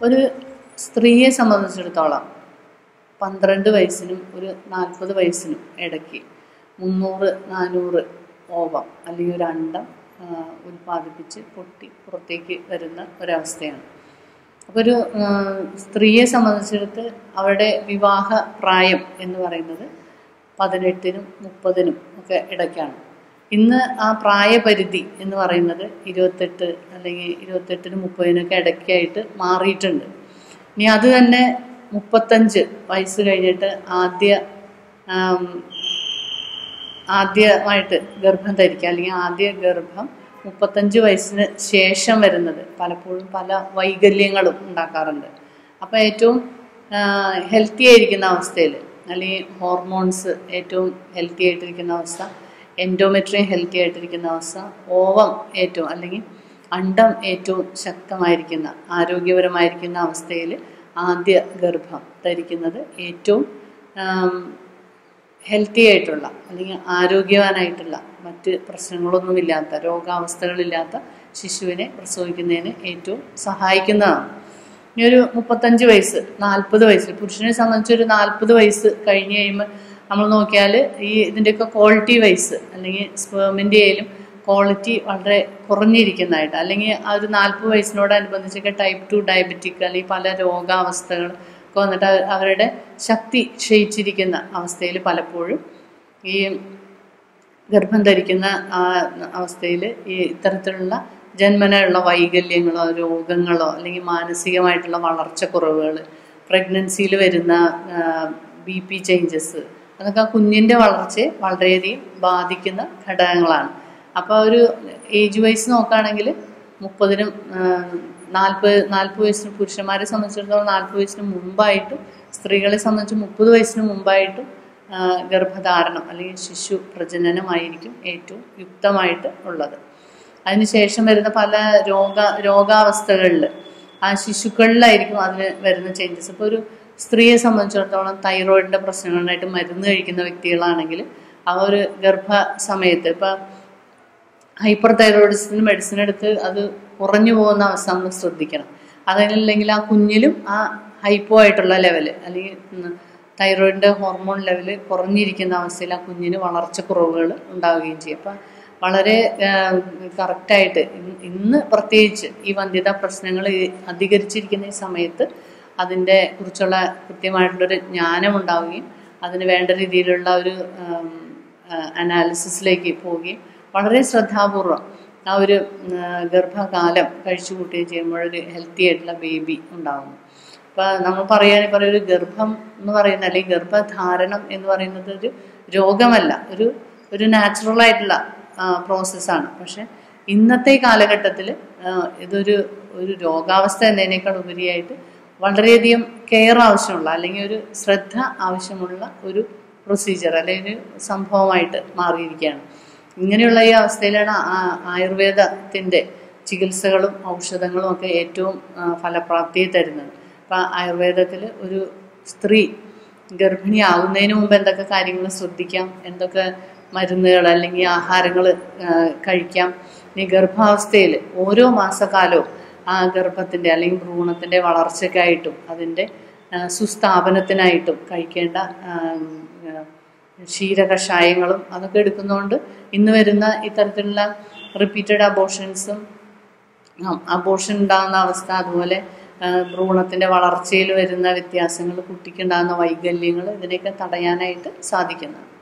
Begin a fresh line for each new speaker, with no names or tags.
ഒരു സ്ത്രീയെ സംബന്ധിച്ചിടത്തോളം പന്ത്രണ്ട് വയസ്സിനും ഒരു നാൽപ്പത് വയസ്സിനും ഇടയ്ക്ക് മുന്നൂറ് നാനൂറ് ഓവം അല്ലെങ്കിൽ ഒരു അണ്ടം ആ, ഉൽപ്പാദിപ്പിച്ച് പൊട്ടി പുറത്തേക്ക് വരുന്ന ഒരവസ്ഥയാണ് അപ്പോൾ ഒരു ആ, സ്ത്രീയെ സംബന്ധിച്ചിടത്ത് അവരുടെ വിവാഹ പ്രായം എന്ന് പറയുന്നത് പതിനെട്ടിനും മുപ്പതിനും ഒക്കെ ഇടയ്ക്കാണ് ഇന്ന് ആ പ്രായപരിധി എന്ന് പറയുന്നത് ഇരുപത്തെട്ട് അല്ലെങ്കിൽ ഇരുപത്തെട്ടിനും മുപ്പതിനൊക്കെ ഇടയ്ക്കായിട്ട് മാറിയിട്ടുണ്ട് ഇനി അത് തന്നെ മുപ്പത്തഞ്ച് വയസ്സ് കഴിഞ്ഞിട്ട് ആദ്യ ആം, ആദ്യമായിട്ട് ഗർഭം ധരിക്കുക അല്ലെങ്കിൽ ആദ്യ ഗർഭം മുപ്പത്തഞ്ച് വയസ്സിന് ശേഷം വരുന്നത് പലപ്പോഴും പല വൈകല്യങ്ങളും ഉണ്ടാക്കാറുണ്ട് അപ്പോൾ ഏറ്റവും ഹെൽത്തി ആയിരിക്കുന്ന അവസ്ഥയിൽ അല്ലെങ്കിൽ ഹോർമോൺസ് ഏറ്റവും ഹെൽത്തി ആയിട്ടിരിക്കുന്ന അവസ്ഥ എൻഡോമെട്രിയം ഹെൽത്തി ആയിട്ടിരിക്കുന്ന അവസ്ഥ ഓവം ഏറ്റവും അല്ലെങ്കിൽ അണ്ടം ഏറ്റവും ശക്തമായിരിക്കുന്ന ആരോഗ്യപരമായിരിക്കുന്ന അവസ്ഥയിൽ ആദ്യ ഗർഭം ധരിക്കുന്നത് ഏറ്റവും ആം, ഹെൽത്തി ആയിട്ടുള്ള അല്ലെങ്കിൽ ആരോഗ്യവാനായിട്ടുള്ള മറ്റ് പ്രശ്നങ്ങളൊന്നുമില്ലാത്ത രോഗാവസ്ഥകളില്ലാത്ത ശിശുവിനെ പ്രസവിക്കുന്നതിന് ഏറ്റവും സഹായിക്കുന്നതാണ് ഇനി ഒരു മുപ്പത്തഞ്ച് വയസ്സ് നാൽപ്പത് വയസ്സ് പുരുഷനെ സംബന്ധിച്ച് ഒരു നാൽപ്പത് വയസ്സ് കഴിഞ്ഞ് കഴിയുമ്പോൾ നമ്മൾ നോക്കിയാൽ ഈ ഇതിൻ്റെയൊക്കെ ക്വാളിറ്റി വൈസ് അല്ലെങ്കിൽ സ്പേമിൻ്റെ ആയാലും ക്വാളിറ്റി വളരെ കുറഞ്ഞിരിക്കുന്നതായിട്ട് അല്ലെങ്കിൽ ആ ഒരു നാൽപ്പത് വയസ്സിനോടനുബന്ധിച്ചൊക്കെ ടൈപ്പ് ടു ഡയബറ്റിക് അല്ലെങ്കിൽ പല രോഗാവസ്ഥകൾ ഒക്കെ വന്നിട്ട് അവ- അവരുടെ ശക്തി ക്ഷയിച്ചിരിക്കുന്ന അവസ്ഥയിൽ പലപ്പോഴും ഈ ഗർഭം ധരിക്കുന്ന ആ അവസ്ഥയിൽ ഈ ഇത്തരത്തിലുള്ള ജന്മനയുള്ള വൈകല്യങ്ങളോ രോഗങ്ങളോ അല്ലെങ്കിൽ മാനസികമായിട്ടുള്ള വളർച്ചക്കുറവുകൾ പ്രഗ്നൻസിയിൽ വരുന്ന ബി പി ചേഞ്ചസ് അതൊക്കെ ആ കുഞ്ഞിൻ്റെ വളർച്ചയെ വളരെയധികം ബാധിക്കുന്ന ഘടകങ്ങളാണ് അപ്പോൾ ഒരു ഏജ് വൈസ് നോക്കുകയാണെങ്കിൽ മുപ്പതിനും നാൽപ്പത് നാൽപ്പത് വയസ്സിന് പുരുഷന്മാരെ സംബന്ധിച്ചിടത്തോളം നാൽപ്പത് വയസ്സിന് മുമ്പായിട്ടും സ്ത്രീകളെ സംബന്ധിച്ച് മുപ്പത് വയസ്സിന് മുമ്പായിട്ടും ആ, ഗർഭധാരണം അല്ലെങ്കിൽ ശിശു പ്രജനനമായിരിക്കും ഏറ്റവും യുക്തമായിട്ട് ഉള്ളത് അതിനുശേഷം വരുന്ന പല രോഗ രോഗാവസ്ഥകളിൽ ആ ശിശുക്കളിലായിരിക്കും അതിന് വരുന്ന ചേഞ്ചസ് ഇപ്പോൾ ഒരു സ്ത്രീയെ സംബന്ധിച്ചിടത്തോളം തൈറോയിഡിൻ്റെ പ്രശ്നങ്ങളുണ്ടായിട്ട് മരുന്ന് കഴിക്കുന്ന വ്യക്തികളാണെങ്കിൽ ആ ഒരു ഗർഭ സമയത്ത് ഇപ്പം ഹൈപ്പർ തൈറോയിഡിസത്തിന് മെഡിസിൻ എടുത്ത് അത് കുറഞ്ഞു പോകുന്ന അവസ്ഥ നമ്മൾ ശ്രദ്ധിക്കണം അതല്ലെങ്കിൽ ആ കുഞ്ഞിലും ആ ഹൈപ്പോ ആയിട്ടുള്ള ലെവല് അല്ലെങ്കിൽ ഉം, തൈറോയിഡിൻ്റെ ഹോർമോൺ ലെവല് കുറഞ്ഞിരിക്കുന്ന അവസ്ഥയിൽ ആ കുഞ്ഞിന് വളർച്ചക്കുറവുകൾ ഉണ്ടാവുകയും ചെയ്യും അപ്പം വളരെ കറക്റ്റായിട്ട് ഇന്ന് പ്രത്യേകിച്ച് ഈ വന്ധ്യതാ പ്രശ്നങ്ങൾ അധികരിച്ചിരിക്കുന്ന ഈ സമയത്ത് അതിൻ്റെ കുറിച്ചുള്ള കൃത്യമായിട്ടുള്ളൊരു ജ്ഞാനം ഉണ്ടാവുകയും അതിന് വേണ്ട രീതിയിലുള്ള ഒരു അനാലിസിസിലേക്ക് പോവുകയും വളരെ ശ്രദ്ധാപൂർവം ആ ഒരു ഉം, ഗർഭകാലം കഴിച്ചു കൂട്ടുകയും ചെയ്യുമ്പോൾ ഒരു ഹെൽത്തി ആയിട്ടുള്ള ബേബി ഉണ്ടാകുന്നു അപ്പോൾ നമ്മൾ പറയുകയാണെങ്കിൽ പറയും ഒരു ഗർഭം എന്ന് പറയുന്ന അല്ലെങ്കിൽ ഗർഭധാരണം എന്ന് പറയുന്നത് ഒരു രോഗമല്ല ഒരു ഒരു നാച്ചുറൽ ആയിട്ടുള്ള പ്രോസസ്സാണ് പക്ഷെ ഇന്നത്തെ കാലഘട്ടത്തിൽ ഇതൊരു ഒരു രോഗാവസ്ഥ എന്നതിനേക്കാൾ ഉപരിയായിട്ട് വളരെയധികം കെയർ ആവശ്യമുള്ള അല്ലെങ്കിൽ ഒരു ശ്രദ്ധ ആവശ്യമുള്ള ഒരു പ്രൊസീജിയർ അല്ലെങ്കിൽ ഒരു സംഭവമായിട്ട് മാറിയിരിക്കുകയാണ് ഇങ്ങനെയുള്ള ഈ അവസ്ഥയിലാണ് ആ- ആയുർവേദത്തിൻ്റെ ചികിത്സകളും ഔഷധങ്ങളും ഒക്കെ ഏറ്റവും ആ, ഫലപ്രാപ്തിയെ തരുന്നത് അപ്പം ആയുർവേദത്തിൽ ഒരു സ്ത്രീ ഗർഭിണിയാകുന്നതിന് മുമ്പ് എന്തൊക്കെ കാര്യങ്ങൾ ശ്രദ്ധിക്കാം എന്തൊക്കെ മരുന്നുകൾ അല്ലെങ്കിൽ ആഹാരങ്ങൾ കഴിക്കാം ഇനി ഗർഭാവസ്ഥയിൽ ഓരോ മാസക്കാലവും ആ ഗർഭത്തിൻ്റെ അല്ലെങ്കിൽ ഭ്രൂണത്തിൻ്റെ വളർച്ചയ്ക്കായിട്ടും അതിൻ്റെ ആ, സുസ്ഥാപനത്തിനായിട്ടും കഴിക്കേണ്ട ആ, ആ, ക്ഷീരകഷായങ്ങളും അതൊക്കെ എടുക്കുന്നതുകൊണ്ട് ഇന്ന് വരുന്ന ഇത്തരത്തിലുള്ള റിപ്പീറ്റഡ് അബോഷൻസും അബോഷൻ ഉണ്ടാകുന്ന അവസ്ഥ അതുപോലെ ആ, ഭ്രൂണത്തിൻ്റെ വളർച്ചയിൽ വരുന്ന വ്യത്യാസങ്ങൾ കുട്ടിക്കുണ്ടാകുന്ന വൈകല്യങ്ങൾ ഇതിനെയൊക്കെ തടയാനായിട്ട് സാധിക്കുന്നതാണ്